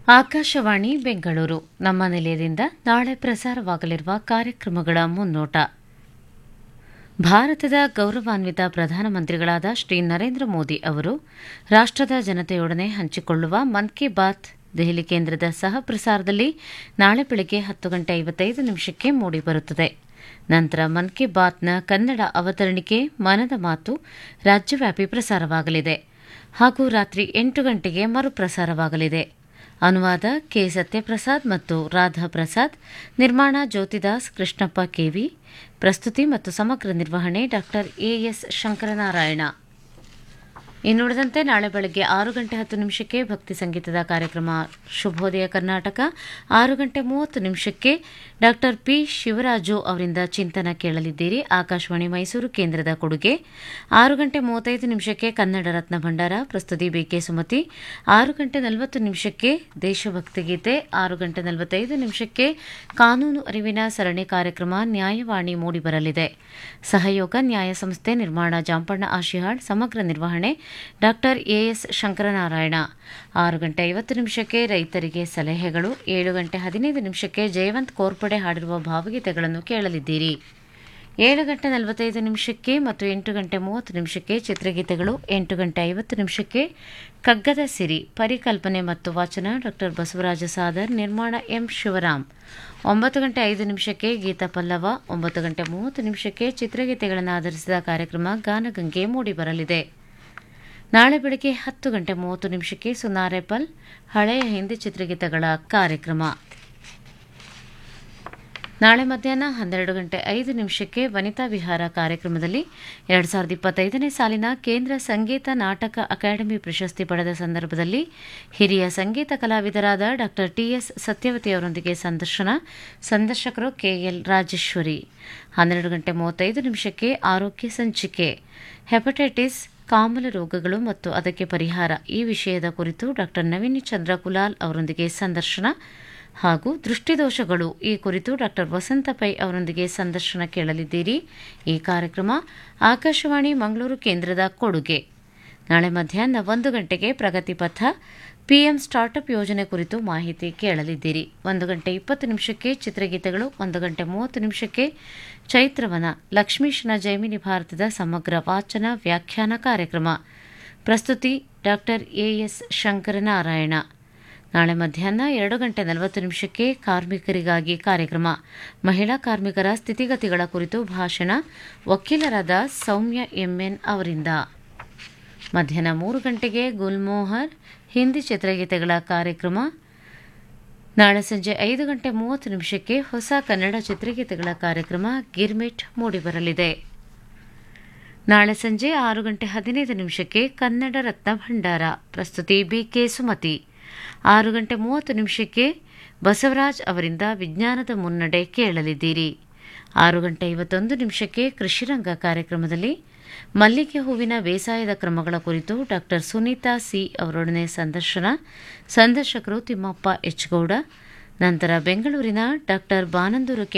ಆಕಾಶವಾಣಿ ಬೆಂಗಳೂರು ನಮ್ಮ ನಿಲಯದಿಂದ ನಾಳೆ ಪ್ರಸಾರವಾಗಲಿರುವ ಕಾರ್ಯಕ್ರಮಗಳ ಮುನ್ನೋಟ ಭಾರತದ ಗೌರವಾನ್ವಿತ ಪ್ರಧಾನಮಂತ್ರಿಗಳಾದ ಶ್ರೀ ನರೇಂದ್ರ ಮೋದಿ ಅವರು ರಾಷ್ಟ್ರದ ಜನತೆಯೊಡನೆ ಹಂಚಿಕೊಳ್ಳುವ ಮನ್ ಕಿ ಬಾತ್ ದೆಹಲಿ ಕೇಂದ್ರದ ಸಹ ಪ್ರಸಾರದಲ್ಲಿ ನಾಳೆ ಬೆಳಗ್ಗೆ ಹತ್ತು ಗಂಟೆ ಐವತ್ತೈದು ನಿಮಿಷಕ್ಕೆ ಮೂಡಿಬರುತ್ತದೆ ನಂತರ ಮನ್ ಕಿ ಬಾತ್ನ ಕನ್ನಡ ಅವತರಣಿಕೆ ಮನದ ಮಾತು ರಾಜ್ಯವ್ಯಾಪಿ ಪ್ರಸಾರವಾಗಲಿದೆ ಹಾಗೂ ರಾತ್ರಿ ಎಂಟು ಗಂಟೆಗೆ ಮರುಪ್ರಸಾರವಾಗಲಿದೆ ಅನುವಾದ ಕೆ ಸತ್ಯಪ್ರಸಾದ್ ಮತ್ತು ರಾಧಾ ಪ್ರಸಾದ್ ನಿರ್ಮಾಣ ಜ್ಯೋತಿದಾಸ್ ಕೃಷ್ಣಪ್ಪ ಕೆವಿ ಪ್ರಸ್ತುತಿ ಮತ್ತು ಸಮಗ್ರ ನಿರ್ವಹಣೆ ಡಾಕ್ಟರ್ ಎಎಸ್ ಶಂಕರನಾರಾಯಣ ಇನ್ನುಳಿದಂತೆ ನಾಳೆ ಬೆಳಗ್ಗೆ ಆರು ಗಂಟೆ ಹತ್ತು ನಿಮಿಷಕ್ಕೆ ಭಕ್ತಿ ಸಂಗೀತದ ಕಾರ್ಯಕ್ರಮ ಶುಭೋದಯ ಕರ್ನಾಟಕ ಆರು ಗಂಟೆ ಮೂವತ್ತು ನಿಮಿಷಕ್ಕೆ ಡಾಕ್ಟರ್ ಪಿ ಶಿವರಾಜು ಅವರಿಂದ ಚಿಂತನ ಕೇಳಲಿದ್ದೀರಿ ಆಕಾಶವಾಣಿ ಮೈಸೂರು ಕೇಂದ್ರದ ಕೊಡುಗೆ ಆರು ಗಂಟೆ ಮೂವತ್ತೈದು ನಿಮಿಷಕ್ಕೆ ಕನ್ನಡ ರತ್ನ ಭಂಡಾರ ಪ್ರಸ್ತುತಿ ಬಿಕೆ ಸುಮತಿ ಆರು ಗಂಟೆ ನಲವತ್ತು ನಿಮಿಷಕ್ಕೆ ದೇಶಭಕ್ತಿ ಗೀತೆ ಆರು ಗಂಟೆ ನಲವತ್ತೈದು ನಿಮಿಷಕ್ಕೆ ಕಾನೂನು ಅರಿವಿನ ಸರಣಿ ಕಾರ್ಯಕ್ರಮ ನ್ಯಾಯವಾಣಿ ಮೂಡಿಬರಲಿದೆ ಸಹಯೋಗ ನ್ಯಾಯ ಸಂಸ್ಥೆ ನಿರ್ಮಾಣ ಜಾಂಪಣ್ಣ ಆಶಿಹಾಳ್ ಸಮಗ್ರ ನಿರ್ವಹಣೆ ಡಾಕ್ಟರ್ ಎಎಸ್ ಶಂಕರನಾರಾಯಣ ಆರು ಗಂಟೆ ಐವತ್ತು ನಿಮಿಷಕ್ಕೆ ರೈತರಿಗೆ ಸಲಹೆಗಳು ಏಳು ಗಂಟೆ ಹದಿನೈದು ನಿಮಿಷಕ್ಕೆ ಜಯವಂತ್ ಕೋರ್ಪಡೆ ಹಾಡಿರುವ ಭಾವಗೀತೆಗಳನ್ನು ಕೇಳಲಿದ್ದೀರಿ ಏಳು ಗಂಟೆ ನಲವತ್ತೈದು ನಿಮಿಷಕ್ಕೆ ಮತ್ತು ಎಂಟು ಗಂಟೆ ಮೂವತ್ತು ನಿಮಿಷಕ್ಕೆ ಚಿತ್ರಗೀತೆಗಳು ಎಂಟು ಗಂಟೆ ಐವತ್ತು ನಿಮಿಷಕ್ಕೆ ಕಗ್ಗದ ಸಿರಿ ಪರಿಕಲ್ಪನೆ ಮತ್ತು ವಾಚನ ಡಾಕ್ಟರ್ ಬಸವರಾಜ ಸಾದರ್ ನಿರ್ಮಾಣ ಎಂ ಶಿವರಾಮ್ ಒಂಬತ್ತು ಗಂಟೆ ಐದು ನಿಮಿಷಕ್ಕೆ ಗೀತಾ ಪಲ್ಲವ ಒಂಬತ್ತು ಗಂಟೆ ಮೂವತ್ತು ನಿಮಿಷಕ್ಕೆ ಚಿತ್ರಗೀತೆಗಳನ್ನು ಆಧರಿಸಿದ ಕಾರ್ಯಕ್ರಮ ಗಾನಗಂಗೆ ಮೂಡಿಬರಲಿದೆ ನಾಳೆ ಬೆಳಗ್ಗೆ ಹತ್ತು ಗಂಟೆ ಮೂವತ್ತು ನಿಮಿಷಕ್ಕೆ ಸುನಾರೆಪಲ್ ಹಳೆಯ ಹಿಂದಿ ಚಿತ್ರಗೀತೆಗಳ ಕಾರ್ಯಕ್ರಮ ನಾಳೆ ಮಧ್ಯಾಹ್ನ ಹನ್ನೆರಡು ಗಂಟೆ ಐದು ನಿಮಿಷಕ್ಕೆ ವನಿತಾ ವಿಹಾರ ಕಾರ್ಯಕ್ರಮದಲ್ಲಿ ಎರಡು ಸಾವಿರದ ಇಪ್ಪತ್ತೈದನೇ ಸಾಲಿನ ಕೇಂದ್ರ ಸಂಗೀತ ನಾಟಕ ಅಕಾಡೆಮಿ ಪ್ರಶಸ್ತಿ ಪಡೆದ ಸಂದರ್ಭದಲ್ಲಿ ಹಿರಿಯ ಸಂಗೀತ ಕಲಾವಿದರಾದ ಡಾ ಟಿಎಸ್ ಸತ್ಯವತಿ ಅವರೊಂದಿಗೆ ಸಂದರ್ಶನ ಸಂದರ್ಶಕರು ಕೆಎಲ್ ರಾಜೇಶ್ವರಿ ಹನ್ನೆರಡು ಗಂಟೆ ಮೂವತ್ತೈದು ನಿಮಿಷಕ್ಕೆ ಆರೋಗ್ಯ ಸಂಚಿಕೆ ಹೆಪಟೈಟಿಸ್ ಕಾಮಲ ರೋಗಗಳು ಮತ್ತು ಅದಕ್ಕೆ ಪರಿಹಾರ ಈ ವಿಷಯದ ಕುರಿತು ಡಾ ನವೀನ್ ಚಂದ್ರ ಕುಲಾಲ್ ಅವರೊಂದಿಗೆ ಸಂದರ್ಶನ ಹಾಗೂ ದೃಷ್ಟಿದೋಷಗಳು ಈ ಕುರಿತು ಡಾ ವಸಂತ ಪೈ ಅವರೊಂದಿಗೆ ಸಂದರ್ಶನ ಕೇಳಲಿದ್ದೀರಿ ಈ ಕಾರ್ಯಕ್ರಮ ಆಕಾಶವಾಣಿ ಮಂಗಳೂರು ಕೇಂದ್ರದ ಕೊಡುಗೆ ನಾಳೆ ಮಧ್ಯಾಹ್ನ ಒಂದು ಗಂಟೆಗೆ ಪ್ರಗತಿ ಪಥ ಪಿಎಂ ಸ್ಟಾರ್ಟ್ಅಪ್ ಯೋಜನೆ ಕುರಿತು ಮಾಹಿತಿ ಕೇಳಲಿದ್ದೀರಿ ಒಂದು ಗಂಟೆ ಇಪ್ಪತ್ತು ನಿಮಿಷಕ್ಕೆ ಚಿತ್ರಗೀತೆಗಳು ಒಂದು ಗಂಟೆ ಮೂವತ್ತು ನಿಮಿಷಕ್ಕೆ ಚೈತ್ರವನ ಲಕ್ಷ್ಮೀಶನ ಜೈಮಿನಿ ಭಾರತದ ಸಮಗ್ರ ವಾಚನ ವ್ಯಾಖ್ಯಾನ ಕಾರ್ಯಕ್ರಮ ಪ್ರಸ್ತುತಿ ಡಾಕ್ಟರ್ ಎಎಸ್ ಶಂಕರನಾರಾಯಣ ನಾಳೆ ಮಧ್ಯಾಹ್ನ ಎರಡು ಗಂಟೆ ನಲವತ್ತು ನಿಮಿಷಕ್ಕೆ ಕಾರ್ಮಿಕರಿಗಾಗಿ ಕಾರ್ಯಕ್ರಮ ಮಹಿಳಾ ಕಾರ್ಮಿಕರ ಸ್ಥಿತಿಗತಿಗಳ ಕುರಿತು ಭಾಷಣ ವಕೀಲರಾದ ಸೌಮ್ಯ ಎಂಎನ್ ಅವರಿಂದ ಮಧ್ಯಾಹ್ನ ಮೂರು ಗಂಟೆಗೆ ಗುಲ್ಮೋಹರ್ ಹಿಂದಿ ಚಿತ್ರಗೀತೆಗಳ ಕಾರ್ಯಕ್ರಮ ನಾಳೆ ಸಂಜೆ ಐದು ಗಂಟೆ ಮೂವತ್ತು ನಿಮಿಷಕ್ಕೆ ಹೊಸ ಕನ್ನಡ ಚಿತ್ರಗೀತೆಗಳ ಕಾರ್ಯಕ್ರಮ ಗಿರ್ಮಿಟ್ ಮೂಡಿಬರಲಿದೆ ನಾಳೆ ಸಂಜೆ ಆರು ಗಂಟೆ ಹದಿನೈದು ನಿಮಿಷಕ್ಕೆ ಕನ್ನಡ ರತ್ನ ಭಂಡಾರ ಪ್ರಸ್ತುತಿ ಬಿಕೆ ಸುಮತಿ ಆರು ಗಂಟೆ ಮೂವತ್ತು ನಿಮಿಷಕ್ಕೆ ಬಸವರಾಜ್ ಅವರಿಂದ ವಿಜ್ಞಾನದ ಮುನ್ನಡೆ ಕೇಳಲಿದ್ದೀರಿ ಆರು ಗಂಟೆ ಐವತ್ತೊಂದು ನಿಮಿಷಕ್ಕೆ ಕೃಷಿರಂಗ ಕಾರ್ಯಕ್ರಮದಲ್ಲಿ ಮಲ್ಲಿಗೆ ಹೂವಿನ ಬೇಸಾಯದ ಕ್ರಮಗಳ ಕುರಿತು ಡಾಕ್ಟರ್ ಸುನೀತಾ ಸಿ ಅವರೊಡನೆ ಸಂದರ್ಶನ ಸಂದರ್ಶಕರು ತಿಮ್ಮಪ್ಪ ಎಚ್ ಗೌಡ ನಂತರ ಬೆಂಗಳೂರಿನ ಡಾಕ್ಟರ್ ಬಾನಂದೂರು